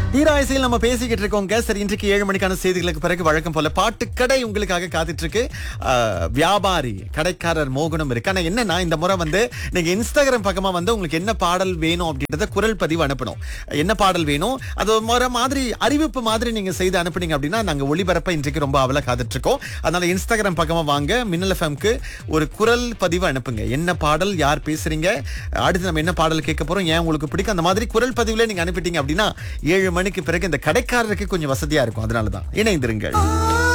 ஈராயசையில் நம்ம பேசிக்கிட்டு இருக்கோங்க சரி இன்றைக்கு ஏழு மணிக்கான செய்திகளுக்கு பிறகு வழக்கம் போல பாட்டுக்கடை உங்களுக்காக காத்துட்டு இருக்கு ஆஹ், வியாபாரி கடைக்காரர் மோகனம் இருக்கு ஆனா என்னன்னா இந்த முறை வந்து நீங்க இன்ஸ்டாகிராம் பக்கமா வந்து உங்களுக்கு என்ன பாடல் வேணும் அப்படின்றத குரல் பதிவு அனுப்பணும் என்ன பாடல் வேணும் அது ஒரு முறை மாதிரி அறிவிப்பு மாதிரி நீங்க செய்து அனுப்புனீங்க அப்படின்னா நாங்க ஒளிபரப்ப இன்றைக்கு ரொம்ப அவல காத்துட்டு இருக்கோம் அதனால இன்ஸ்டாகிராம் பக்கமா வாங்க மின்னல் எஃப்எம்க்கு ஒரு குரல் பதிவு அனுப்புங்க என்ன பாடல் யார் பேசுறீங்க அடுத்து நம்ம என்ன பாடல் கேட்க போறோம் ஏன் உங்களுக்கு பிடிக்கும் அந்த மாதிரி குரல் பதிவுல நீங்க அனுப்பிட்டீங்க அப்படின்னா ஏழு மணிக்கு பிறகு இந்த கடைக்காரருக்கு கொஞ்சம் வசதியா இருக்கும் அதனாலதான் இணைந்திருங்கள்